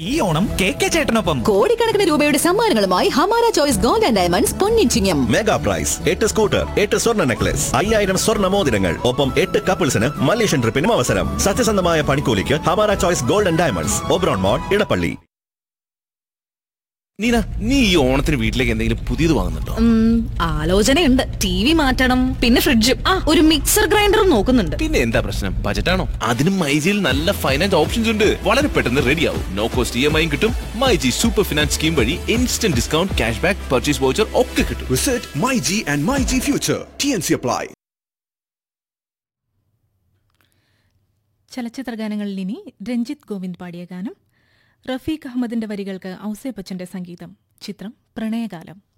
ഈ Onam K K ചേട്ടനൊപ്പം കോടിക്കണക്കിന് രൂപയുടെ സമ്മാനങ്ങളുമായി Hamara choice gold and diamonds പൊന്നിച്ചിങ്ങം മെഗാ പ്രൈസ് എട്ട് സ്കൂട്ടർ എട്ട് സ്വർണ്ണ നെക്ലസ് അയ്യായിരം സ്വർണ്ണ മോതിരങ്ങൾ ഒപ്പം എട്ട് കപ്പിൾസിന് മലേഷ്യൻ ട്രിപ്പിനും അവസരം സത്യസന്ധമായ പണിക്കൂലിക്ക് Hamara choice gold and diamonds Oberon mall Edappally നീന നീ ഈ ഓണത്തിന് വീട്ടിലേക്ക് എന്തെങ്കിലും പുതിയത് വാങ്ങുന്നുണ്ടോ ഉം, ആലോചനയുണ്ട് ടി വി മാറ്റണം പിന്നെ ഫ്രിഡ്ജും ആ ഒരു മിക്സർ ഗ്രൈൻഡറും നോക്കുന്നുണ്ട് പിന്നെ എന്താ പ്രശ്നം ബജറ്റാണോ അതിനും മൈജിയിൽ നല്ല ഫൈനാൻസ് ഓപ്ഷൻസ് ഉണ്ട് വളരെ പെട്ടെന്ന് റെഡി ആവും no cost E M I കിട്ടും മൈജി സൂപ്പർ ഫിനാൻസ് സ്കീം വഴി instant discount cash back purchase voucher ഒക്കെ കിട്ടും Visit MyG and MyG Future. TNC apply. ചലച്ചിത്ര ഗാനങ്ങളിൽ ഇനി രഞ്ജിത്ത് ഗോവിന്ദ് പാടിയ ഗാനം റഫീഖ് അഹമ്മദിന്റെ വരികൾക്ക് ഔസേ ബച്ചന്റെ സംഗീതം ചിത്രം പ്രണയകാലം